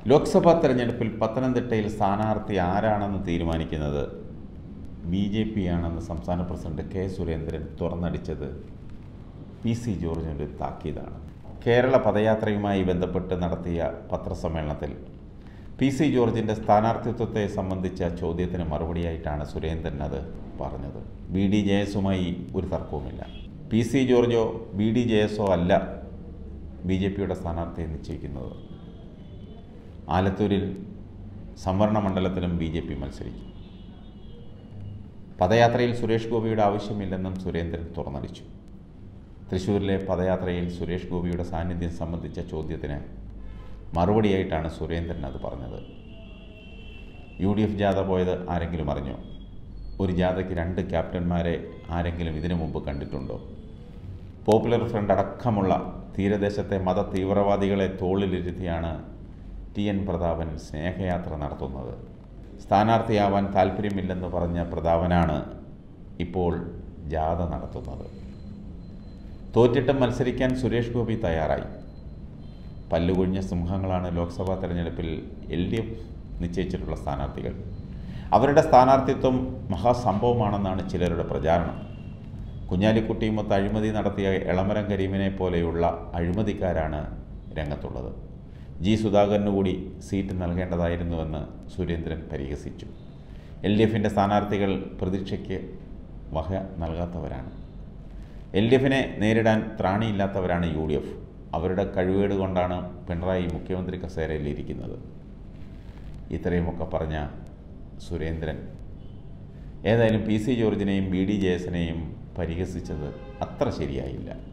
ലോക്സഭാ തെരഞ്ഞെടുപ്പിൽ പത്തനംതിട്ടയിൽ സ്ഥാനാർത്ഥി ആരാണെന്ന് തീരുമാനിക്കുന്നത് ബി ജെ പി ആണെന്ന് സംസ്ഥാന പ്രസിഡന്റ് കെ സുരേന്ദ്രൻ തുറന്നടിച്ചത് പി സി ജോർജിൻ്റെ ഒരു താക്കീതാണ് കേരള പദയാത്രയുമായി ബന്ധപ്പെട്ട് നടത്തിയ പത്രസമ്മേളനത്തിൽ പി സി ജോർജിൻ്റെ സ്ഥാനാർത്ഥിത്വത്തെ സംബന്ധിച്ച ചോദ്യത്തിന് മറുപടിയായിട്ടാണ് സുരേന്ദ്രൻ അത് പറഞ്ഞത് ബി ഡി ജെ എസുമായി ഒരു തർക്കവുമില്ല പി സി ജോർജോ ബി ഡി ജെ എസോ അല്ല ബി ജെ പിയുടെ സ്ഥാനാർത്ഥിയെ നിശ്ചയിക്കുന്നത് ആലത്തൂരിൽ സംവരണ മണ്ഡലത്തിലും ബി ജെ പി മത്സരിക്കും പദയാത്രയിൽ സുരേഷ് ഗോപിയുടെ ആവശ്യമില്ലെന്നും സുരേന്ദ്രൻ തുറന്നടിച്ചു തൃശ്ശൂരിലെ പദയാത്രയിൽ സുരേഷ് ഗോപിയുടെ സാന്നിധ്യം സംബന്ധിച്ച ചോദ്യത്തിന് മറുപടിയായിട്ടാണ് സുരേന്ദ്രൻ അത് പറഞ്ഞത് യു ഡി എഫ് ജാഥ പോയത് ആരെങ്കിലും അറിഞ്ഞോ ഒരു ജാഥയ്ക്ക് രണ്ട് ക്യാപ്റ്റന്മാരെ ആരെങ്കിലും ഇതിനു മുമ്പ് കണ്ടിട്ടുണ്ടോ പോപ്പുലർ ഫ്രണ്ട് അടക്കമുള്ള തീരദേശത്തെ മത തീവ്രവാദികളെ തോളിലിരുത്തിയാണ് ടി എൻ പ്രതാപൻ സ്നേഹയാത്ര നടത്തുന്നത് സ്ഥാനാർത്ഥിയാവാൻ താല്പര്യമില്ലെന്ന് പറഞ്ഞ പ്രതാപനാണ് ഇപ്പോൾ ജാഥ നടത്തുന്നത് തോറ്റിട്ടും മത്സരിക്കാൻ സുരേഷ് ഗോപി തയ്യാറായി പല്ലുകൊഴിഞ്ഞ സിംഹങ്ങളാണ് ലോക്സഭാ തെരഞ്ഞെടുപ്പിൽ എൽ ഡി എഫ് നിശ്ചയിച്ചിട്ടുള്ള സ്ഥാനാർത്ഥികൾ അവരുടെ സ്ഥാനാർത്ഥിത്വം മഹാസംഭവമാണെന്നാണ് ചിലരുടെ പ്രചാരണം കുഞ്ഞാലിക്കുട്ടിയുമൊത്ത് അഴിമതി നടത്തിയ എളമരം കരീമിനെ പോലെയുള്ള അഴിമതിക്കാരാണ് രംഗത്തുള്ളത് ജി സുധാകരന് കൂടി സീറ്റ് നൽകേണ്ടതായിരുന്നുവെന്ന് സുരേന്ദ്രൻ പരിഹസിച്ചു എൽ ഡി എഫിൻ്റെ സ്ഥാനാർത്ഥികൾ പ്രതീക്ഷയ്ക്ക് വക നൽകാത്തവരാണ് എൽ ഡി എഫിനെ നേരിടാൻ ത്രാണിയില്ലാത്തവരാണ് യു ഡി എഫ് അവരുടെ കഴിവേട് കൊണ്ടാണ് പിണറായി മുഖ്യമന്ത്രി കസേരയിലിരിക്കുന്നത് ഇത്രയുമൊക്കെ പറഞ്ഞ സുരേന്ദ്രൻ ഏതായാലും പി സി ജോർജിനെയും ബി ഡി ജെ എസിനെയും പരിഹസിച്ചത് അത്ര ശരിയായില്ല